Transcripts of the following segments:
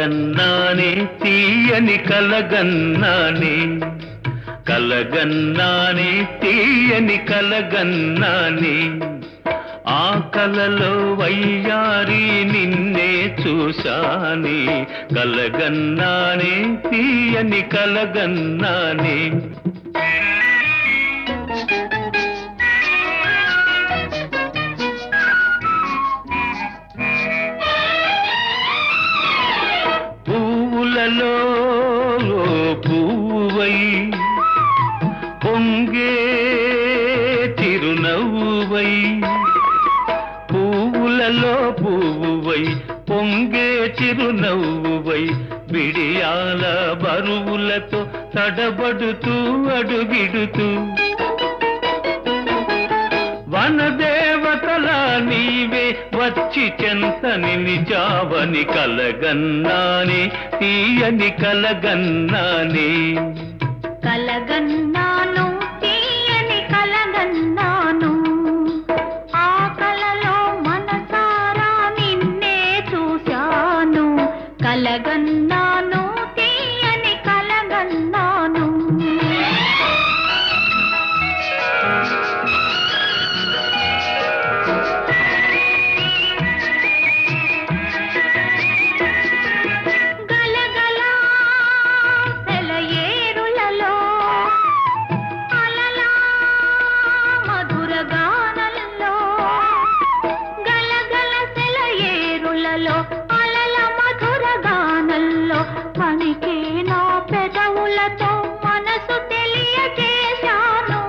కలగన్నానే తీయని కలగన్నానే కలగన్నానే తీయని కలగన్నానే ఆ కలలో వయ్యారి నిన్నే చూశానే కలగన్నానే తీయని కలగన్నానే పువ్వులలో పువ్వువై పొంగే చిరునవ్వువై పువ్వులలో పువ్వువై పొంగే చిరునవ్వువై బిడియాల బరువులతో తడబడుతూ అడుగిడుతూ వనదేవతల నీవే వచ్చి చెంతని నిజావని కలగన్నానే తీయని కలగన్నానే కలగన్నాను తీయని కలగన్నాను ఆ కలలో మనసారా నిన్నే చూశాను కలగన్నాను తీయని కలగన్నాను గలగల సెలయేరులలో అలలా మధుర గానల్లో గలగల సెలయేరులలో అలల మధుర గానల్లో పనికే నా పెదవులతో మనసు తెలియజేశాను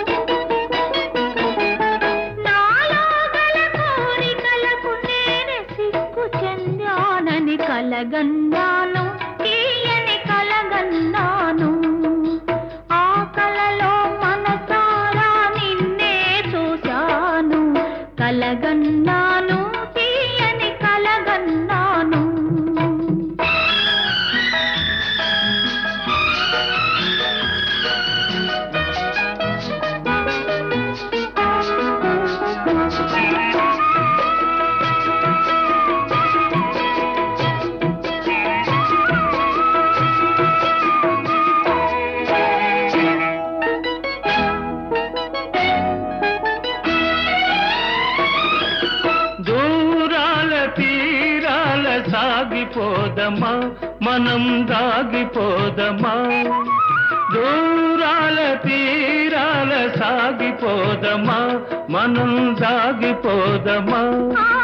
నాలో గల కోరికలకు నేనే సిగ్గు చెందానని కలగన్నాను తీయని కలగన్నాను ఆ కలలో మనసారా నిన్నే చూశాను కలగన్నాను తీయని కలగన్నాను దూరాల తీరాల సాగిపోదమా మనం దాగిపోదమా దూరాల తీరాల సాగిపోదమా మనం దాగిపోదమా ఆ